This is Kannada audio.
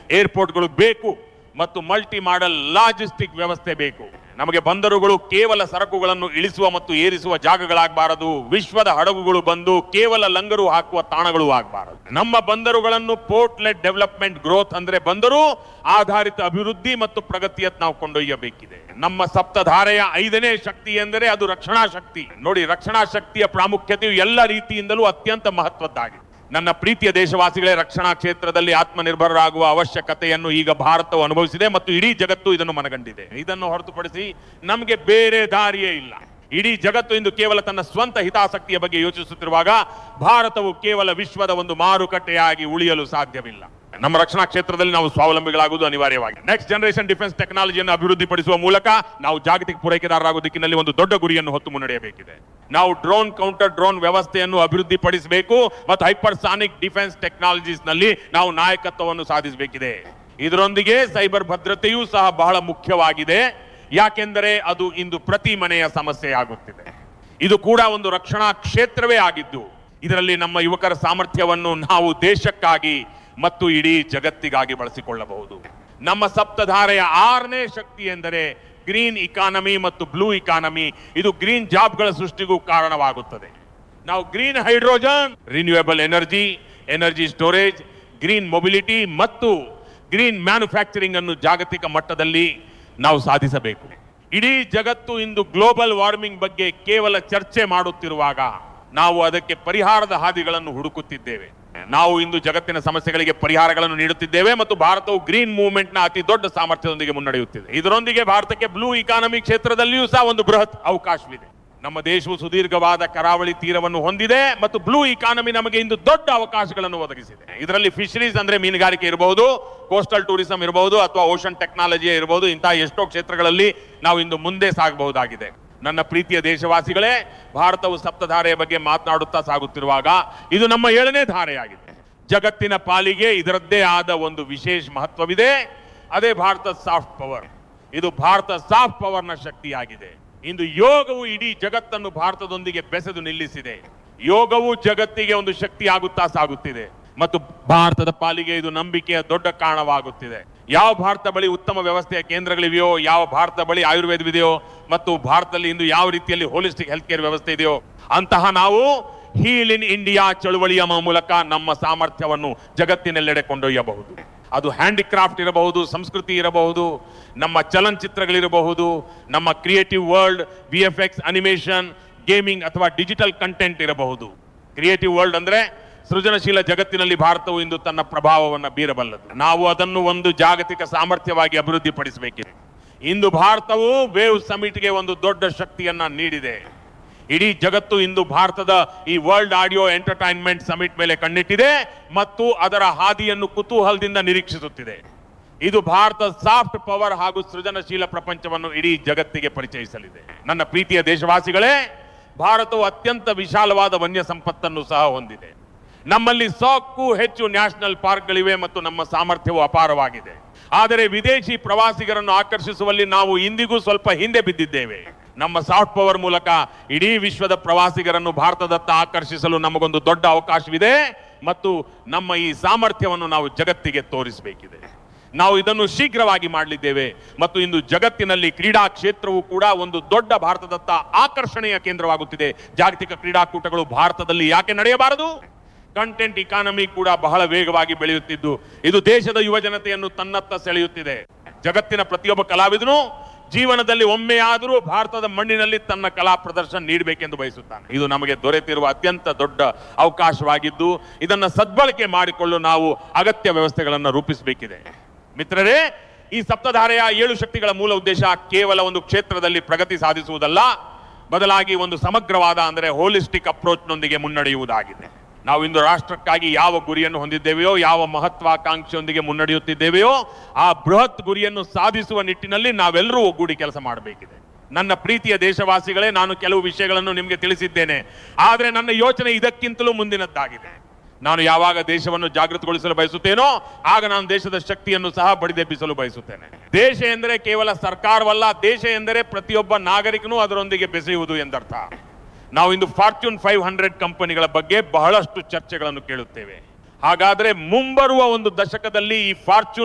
ಏರ್ಪೋರ್ಟ್ಗಳು ಬೇಕು ಮತ್ತು ಮಲ್ಟಿ ಮಾಡಲ್ ಲಾಜಿಸ್ಟಿಕ್ ವ್ಯವಸ್ಥೆ ಬೇಕು ನಮಗೆ ಬಂದರುಗಳು ಕೇವಲ ಸರಕುಗಳನ್ನು ಇಳಿಸುವ ಮತ್ತು ಏರಿಸುವ ಜಾಗಗಳಾಗಬಾರದು ವಿಶ್ವದ ಹಡಗುಗಳು ಬಂದು ಕೇವಲ ಲಂಗರು ಹಾಕುವ ತಾಣಗಳು ಆಗಬಾರದು ನಮ್ಮ ಬಂದರುಗಳನ್ನು ಪೋರ್ಟ್ ಲೆಡ್ ಡೆವಲಪ್ಮೆಂಟ್ ಗ್ರೋತ್ ಅಂದ್ರೆ ಬಂದರು ಆಧಾರಿತ ಅಭಿವೃದ್ಧಿ ಮತ್ತು ಪ್ರಗತಿಯತ್ತ ನಾವು ಕೊಂಡೊಯ್ಯಬೇಕಿದೆ ನಮ್ಮ ಸಪ್ತಧಾರೆಯ ಐದನೇ ಶಕ್ತಿ ಎಂದರೆ ಅದು ರಕ್ಷಣಾ ಶಕ್ತಿ ನೋಡಿ ರಕ್ಷಣಾ ಶಕ್ತಿಯ ಪ್ರಾಮುಖ್ಯತೆಯು ಎಲ್ಲ ರೀತಿಯಿಂದಲೂ ಅತ್ಯಂತ ಮಹತ್ವದ್ದಾಗಿದೆ ನನ್ನ ಪ್ರೀತಿಯ ದೇಶವಾಸಿಗಳೇ ರಕ್ಷಣಾ ಕ್ಷೇತ್ರದಲ್ಲಿ ಆತ್ಮನಿರ್ಭರರಾಗುವ ಅವಶ್ಯಕತೆಯನ್ನು ಈಗ ಭಾರತವು ಅನುಭವಿಸಿದೆ ಮತ್ತು ಇಡೀ ಜಗತ್ತು ಇದನ್ನು ಮನಗಂಡಿದೆ ಇದನ್ನು ಹೊರತುಪಡಿಸಿ ನಮಗೆ ಬೇರೆ ದಾರಿಯೇ ಇಲ್ಲ ಇಡೀ ಜಗತ್ತು ಇಂದು ಕೇವಲ ತನ್ನ ಸ್ವಂತ ಹಿತಾಸಕ್ತಿಯ ಬಗ್ಗೆ ಯೋಚಿಸುತ್ತಿರುವಾಗ ಭಾರತವು ಕೇವಲ ವಿಶ್ವದ ಒಂದು ಮಾರುಕಟ್ಟೆಯಾಗಿ ಉಳಿಯಲು ಸಾಧ್ಯವಿಲ್ಲ ನಮ್ಮ ರಕ್ಷಣಾ ಕ್ಷೇತ್ರದಲ್ಲಿ ನಾವು ಸ್ವಾವಲಂಬಿಗಳಾಗುವುದು ಅನಿವಾರ್ಯವಾಗಿದೆ ನೆಕ್ಸ್ಟ್ ಜನರೇಷನ್ ಡಿಫೆನ್ಸ್ ಟೆಕ್ನಾಲಜಿಯನ್ನು ಅಭಿವೃದ್ಧಿಪಡಿಸುವ ಮೂಲಕ ನಾವು ಜಾಗತಿಕ ಪೂರೈಕೆದಾರರಾಗುವ ದಿಕ್ಕಿನಲ್ಲಿ ಒಂದು ದೊಡ್ಡ ಗುರಿಯನ್ನು ಹೊತ್ತು ಮುನ್ನಡೆಯಬೇಕಿದೆ ನಾವು ಡ್ರೋನ್ ಕೌಂಟರ್ ಡ್ರೋನ್ ವ್ಯವಸ್ಥೆಯನ್ನು ಅಭಿವೃದ್ಧಿಪಡಿಸಬೇಕು ಮತ್ತು ಹೈಪರ್ಸಾನಿಕ್ ಡಿಫೆನ್ಸ್ ಟೆಕ್ನಾಲಜೀಸ್ ನಲ್ಲಿ ನಾವು ನಾಯಕತ್ವವನ್ನು ಸಾಧಿಸಬೇಕಿದೆ ಇದರೊಂದಿಗೆ ಸೈಬರ್ ಭದ್ರತೆಯೂ ಸಹ ಬಹಳ ಮುಖ್ಯವಾಗಿದೆ ಯಾಕೆಂದರೆ ಅದು ಇಂದು ಪ್ರತಿ ಮನೆಯ ಸಮಸ್ಯೆ ಆಗುತ್ತಿದೆ ಇದು ಕೂಡ ಒಂದು ರಕ್ಷಣಾ ಕ್ಷೇತ್ರವೇ ಆಗಿದ್ದು ಇದರಲ್ಲಿ ನಮ್ಮ ಯುವಕರ ಸಾಮರ್ಥ್ಯವನ್ನು ನಾವು ದೇಶಕ್ಕಾಗಿ ಮತ್ತು ಇಡೀ ಜಗತ್ತಿಗಾಗಿ ಬಳಸಿಕೊಳ್ಳಬಹುದು ನಮ್ಮ ಸಪ್ತಧಾರೆಯ ಆರನೇ ಶಕ್ತಿ ಎಂದರೆ ಗ್ರೀನ್ ಇಕಾನಮಿ ಮತ್ತು ಬ್ಲೂ ಇಕಾನಮಿ ಇದು ಗ್ರೀನ್ ಜಾಬ್ಗಳ ಸೃಷ್ಟಿಗೂ ಕಾರಣವಾಗುತ್ತದೆ ನಾವು green hydrogen renewable energy energy storage green mobility ಮತ್ತು ಗ್ರೀನ್ ಮ್ಯಾನುಫ್ಯಾಕ್ಚರಿಂಗ್ ಅನ್ನು ಜಾಗತಿಕ ಮಟ್ಟದಲ್ಲಿ ನಾವು ಸಾಧಿಸಬೇಕು ಇಡೀ ಜಗತ್ತು ಇಂದು ಗ್ಲೋಬಲ್ ವಾರ್ಮಿಂಗ್ ಬಗ್ಗೆ ಕೇವಲ ಚರ್ಚೆ ಮಾಡುತ್ತಿರುವಾಗ ನಾವು ಅದಕ್ಕೆ ಪರಿಹಾರದ ಹಾದಿಗಳನ್ನು ಹುಡುಕುತ್ತಿದ್ದೇವೆ ನಾವು ಇಂದು ಜಗತ್ತಿನ ಸಮಸ್ಯೆಗಳಿಗೆ ಪರಿಹಾರಗಳನ್ನು ನೀಡುತ್ತಿದ್ದೇವೆ ಮತ್ತು ಭಾರತವು ಗ್ರೀನ್ ಮೂವ್ಮೆಂಟ್ ನ ಅತಿ ದೊಡ್ಡ ಸಾಮರ್ಥ್ಯದೊಂದಿಗೆ ಮುನ್ನಡೆಯುತ್ತಿದೆ ಇದರೊಂದಿಗೆ ಭಾರತಕ್ಕೆ ಬ್ಲೂ ಇಕಾನಮಿ ಕ್ಷೇತ್ರದಲ್ಲಿಯೂ ಸಹ ಒಂದು ಬೃಹತ್ ಅವಕಾಶವಿದೆ ನಮ್ಮ ದೇಶವು ಸುದೀರ್ಘವಾದ ಕರಾವಳಿ ತೀರವನ್ನು ಹೊಂದಿದೆ ಮತ್ತು ಬ್ಲೂ ಇಕಾನಮಿ ನಮಗೆ ಇಂದು ದೊಡ್ಡ ಅವಕಾಶಗಳನ್ನು ಒದಗಿಸಿದೆ ಇದರಲ್ಲಿ ಫಿಶರೀಸ್ ಅಂದ್ರೆ ಮೀನುಗಾರಿಕೆ ಇರಬಹುದು ಕೋಸ್ಟಲ್ ಟೂರಿಸಂ ಇರಬಹುದು ಅಥವಾ ಓಷನ್ ಟೆಕ್ನಾಲಜಿ ಇರಬಹುದು ಇಂತಹ ಎಷ್ಟೋ ಕ್ಷೇತ್ರಗಳಲ್ಲಿ ನಾವು ಇಂದು ಮುಂದೆ ಸಾಗಬಹುದಾಗಿದೆ ನನ್ನ ಪ್ರೀತಿಯ ದೇಶವಾಸಿಗಳೇ ಭಾರತವು ಸಪ್ತಧಾರೆಯ ಬಗ್ಗೆ ಮಾತನಾಡುತ್ತಾ ಸಾಗುತ್ತಿರುವಾಗ ಇದು ನಮ್ಮ ಏಳನೇ ಧಾರೆಯಾಗಿದೆ ಜಗತ್ತಿನ ಪಾಲಿಗೆ ಇದರದ್ದೇ ಆದ ಒಂದು ವಿಶೇಷ ಮಹತ್ವವಿದೆ ಅದೇ ಭಾರತ ಸಾಫ್ಟ್ ಪವರ್ ಇದು ಭಾರತ ಸಾಫ್ಟ್ ಪವರ್ನ ಶಕ್ತಿಯಾಗಿದೆ ಇಂದು ಯೋಗವು ಇಡೀ ಜಗತ್ತನ್ನು ಭಾರತದೊಂದಿಗೆ ಬೆಸೆದು ನಿಲ್ಲಿಸಿದೆ ಯೋಗವು ಜಗತ್ತಿಗೆ ಒಂದು ಶಕ್ತಿ ಆಗುತ್ತಾ ಸಾಗುತ್ತಿದೆ ಮತ್ತು ಭಾರತದ ಪಾಲಿಗೆ ಇದು ನಂಬಿಕೆಯ ದೊಡ್ಡ ಕಾರಣವಾಗುತ್ತಿದೆ ಯಾವ ಭಾರತ ಬಳಿ ಉತ್ತಮ ವ್ಯವಸ್ಥೆಯ ಕೇಂದ್ರಗಳಿವೆಯೋ ಯಾವ ಭಾರತ ಬಳಿ ಆಯುರ್ವೇದವಿದೆಯೋ ಮತ್ತು ಭಾರತದಲ್ಲಿ ಇಂದು ಯಾವ ರೀತಿಯಲ್ಲಿ ಹೋಲಿಸ್ಟಿಕ್ ಹೆಲ್ತ್ ಕೇರ್ ವ್ಯವಸ್ಥೆ ಇದೆಯೋ ಅಂತಹ ನಾವು ಹೀಲ್ ಇನ್ ಇಂಡಿಯಾ ಚಳುವಳಿಯ ಮೂಲಕ ನಮ್ಮ ಸಾಮರ್ಥ್ಯವನ್ನು ಜಗತ್ತಿನೆಲ್ಲೆಡೆ ಕೊಂಡೊಯ್ಯಬಹುದು ಅದು ಹ್ಯಾಂಡಿಕ್ರಾಫ್ಟ್ ಇರಬಹುದು ಸಂಸ್ಕೃತಿ ಇರಬಹುದು ನಮ್ಮ ಚಲನಚಿತ್ರಗಳಿರಬಹುದು ನಮ್ಮ creative world V F X animation gaming ಅಥವಾ ಡಿಜಿಟಲ್ ಕಂಟೆಂಟ್ ಇರಬಹುದು ಕ್ರಿಯೇಟಿವ್ ವರ್ಲ್ಡ್ ಅಂದ್ರೆ ಸೃಜನಶೀಲ ಜಗತ್ತಿನಲ್ಲಿ ಭಾರತವು ಇಂದು ತನ್ನ ಪ್ರಭಾವವನ್ನು ಬೀರಬಲ್ಲದು ನಾವು ಅದನ್ನು ಒಂದು ಜಾಗತಿಕ ಸಾಮರ್ಥ್ಯವಾಗಿ ಅಭಿವೃದ್ಧಿಪಡಿಸಬೇಕಿದೆ ಇಂದು ಭಾರತವು ವೇವ್ ಸಮಿಟ್ಗೆ ಒಂದು ದೊಡ್ಡ ಶಕ್ತಿಯನ್ನ ನೀಡಿದೆ ಇಡೀ ಜಗತ್ತು ಇಂದು ಭಾರತದ ಈ ವರ್ಲ್ಡ್ ಆಡಿಯೋ ಎಂಟರ್ಟೈನ್ಮೆಂಟ್ ಸಮಿಟ್ ಮೇಲೆ ಕಣ್ಣಿಟ್ಟಿದೆ ಮತ್ತು ಅದರ ಹಾದಿಯನ್ನು ಕುತೂಹಲದಿಂದ ನಿರೀಕ್ಷಿಸುತ್ತಿದೆ ಇದು ಭಾರತ ಸಾಫ್ಟ್ ಪವರ್ ಹಾಗೂ ಸೃಜನಶೀಲ ಪ್ರಪಂಚವನ್ನು ಇಡೀ ಜಗತ್ತಿಗೆ ಪರಿಚಯಿಸಲಿದೆ ನನ್ನ ಪ್ರೀತಿಯ ದೇಶವಾಸಿಗಳೇ ಭಾರತವು ಅತ್ಯಂತ ವಿಶಾಲವಾದ ವನ್ಯ ಸಂಪತ್ತನ್ನು ಸಹ ಹೊಂದಿದೆ ನಮ್ಮಲ್ಲಿ ಸಾಕ್ಕೂ ಹೆಚ್ಚು ನ್ಯಾಷನಲ್ ಪಾರ್ಕ್ಗಳಿವೆ ಮತ್ತು ನಮ್ಮ ಸಾಮರ್ಥ್ಯವು ಅಪಾರವಾಗಿದೆ ಆದರೆ ವಿದೇಶಿ ಪ್ರವಾಸಿಗರನ್ನು ಆಕರ್ಷಿಸುವಲ್ಲಿ ನಾವು ಇಂದಿಗೂ ಸ್ವಲ್ಪ ಹಿಂದೆ ಬಿದ್ದಿದ್ದೇವೆ ನಮ್ಮ ಸಾಫ್ಟ್ ಪವರ್ ಮೂಲಕ ಇಡೀ ವಿಶ್ವದ ಪ್ರವಾಸಿಗರನ್ನು ಭಾರತದತ್ತ ಆಕರ್ಷಿಸಲು ನಮಗೊಂದು ದೊಡ್ಡ ಅವಕಾಶವಿದೆ ಮತ್ತು ನಮ್ಮ ಈ ಸಾಮರ್ಥ್ಯವನ್ನು ನಾವು ಜಗತ್ತಿಗೆ ತೋರಿಸಬೇಕಿದೆ ನಾವು ಇದನ್ನು ಶೀಘ್ರವಾಗಿ ಮಾಡಲಿದ್ದೇವೆ ಮತ್ತು ಇಂದು ಜಗತ್ತಿನಲ್ಲಿ ಕ್ರೀಡಾ ಕ್ಷೇತ್ರವು ಕೂಡ ಒಂದು ದೊಡ್ಡ ಭಾರತದತ್ತ ಆಕರ್ಷಣೆಯ ಕೇಂದ್ರವಾಗುತ್ತಿದೆ ಜಾಗತಿಕ ಕ್ರೀಡಾಕೂಟಗಳು ಭಾರತದಲ್ಲಿ ಯಾಕೆ ನಡೆಯಬಾರದು ಕಂಟೆಂಟ್ ಇಕಾನಮಿ ಕೂಡ ಬಹಳ ವೇಗವಾಗಿ ಬೆಳೆಯುತ್ತಿದ್ದು ಇದು ದೇಶದ ಯುವ ಜನತೆಯನ್ನು ತನ್ನತ್ತ ಸೆಳೆಯುತ್ತಿದೆ ಜಗತ್ತಿನ ಪ್ರತಿಯೊಬ್ಬ ಕಲಾವಿದನು ಜೀವನದಲ್ಲಿ ಒಮ್ಮೆಯಾದರೂ ಭಾರತದ ಮಣ್ಣಿನಲ್ಲಿ ತನ್ನ ಕಲಾ ಪ್ರದರ್ಶನ ನೀಡಬೇಕೆಂದು ಬಯಸುತ್ತಾನೆ ಇದು ನಮಗೆ ದೊರೆತಿರುವ ಅತ್ಯಂತ ದೊಡ್ಡ ಅವಕಾಶವಾಗಿದ್ದು ಇದನ್ನ ಸದ್ಬಳಕೆ ಮಾಡಿಕೊಳ್ಳಲು ನಾವು ಅಗತ್ಯ ವ್ಯವಸ್ಥೆಗಳನ್ನು ರೂಪಿಸಬೇಕಿದೆ ಮಿತ್ರರೇ ಈ ಸಪ್ತಧಾರೆಯ ಏಳು ಶಕ್ತಿಗಳ ಮೂಲ ಉದ್ದೇಶ ಕೇವಲ ಒಂದು ಕ್ಷೇತ್ರದಲ್ಲಿ ಪ್ರಗತಿ ಸಾಧಿಸುವುದಲ್ಲ ಬದಲಾಗಿ ಒಂದು ಸಮಗ್ರವಾದ ಅಂದರೆ ಹೋಲಿಸ್ಟಿಕ್ ಅಪ್ರೋಚ್ನೊಂದಿಗೆ ಮುನ್ನಡೆಯುವುದಾಗಿದೆ ನಾವು ಇಂದು ರಾಷ್ಟ್ರಕ್ಕಾಗಿ ಯಾವ ಗುರಿಯನ್ನು ಹೊಂದಿದ್ದೇವೆಯೋ ಯಾವ ಮಹತ್ವಾಕಾಂಕ್ಷೆಯೊಂದಿಗೆ ಮುನ್ನಡೆಯುತ್ತಿದ್ದೇವೆಯೋ ಆ ಬೃಹತ್ ಗುರಿಯನ್ನು ಸಾಧಿಸುವ ನಿಟ್ಟಿನಲ್ಲಿ ನಾವೆಲ್ಲರೂ ಒಗ್ಗೂಡಿ ಕೆಲಸ ಮಾಡಬೇಕಿದೆ ನನ್ನ ಪ್ರೀತಿಯ ದೇಶವಾಸಿಗಳೇ ನಾನು ಕೆಲವು ವಿಷಯಗಳನ್ನು ನಿಮಗೆ ತಿಳಿಸಿದ್ದೇನೆ ಆದರೆ ನನ್ನ ಯೋಚನೆ ಇದಕ್ಕಿಂತಲೂ ಮುಂದಿನದ್ದಾಗಿದೆ ನಾನು ಯಾವಾಗ ದೇಶವನ್ನು ಜಾಗೃತಗೊಳಿಸಲು ಬಯಸುತ್ತೇನೋ ಆಗ ನಾನು ದೇಶದ ಶಕ್ತಿಯನ್ನು ಸಹ ಬಡಿದೆಬ್ಬಿಸಲು ಬಯಸುತ್ತೇನೆ ದೇಶ ಎಂದರೆ ಕೇವಲ ಸರ್ಕಾರವಲ್ಲ ದೇಶ ಎಂದರೆ ಪ್ರತಿಯೊಬ್ಬ ನಾಗರಿಕನೂ ಅದರೊಂದಿಗೆ ಬೆಸೆಯುವುದು ಎಂದರ್ಥ ನಾವು ಇಂದು ಫಾರ್ಚೂನ್ ಫೈವ್ ಹಂಡ್ರೆಡ್ ಕಂಪನಿಗಳ ಬಗ್ಗೆ ಬಹಳಷ್ಟು ಚರ್ಚೆಗಳನ್ನು ಕೇಳುತ್ತೇವೆ ಹಾಗಾದ್ರೆ ಮುಂಬರುವ ಒಂದು ದಶಕದಲ್ಲಿ ಈ ಫಾರ್ಚೂನ್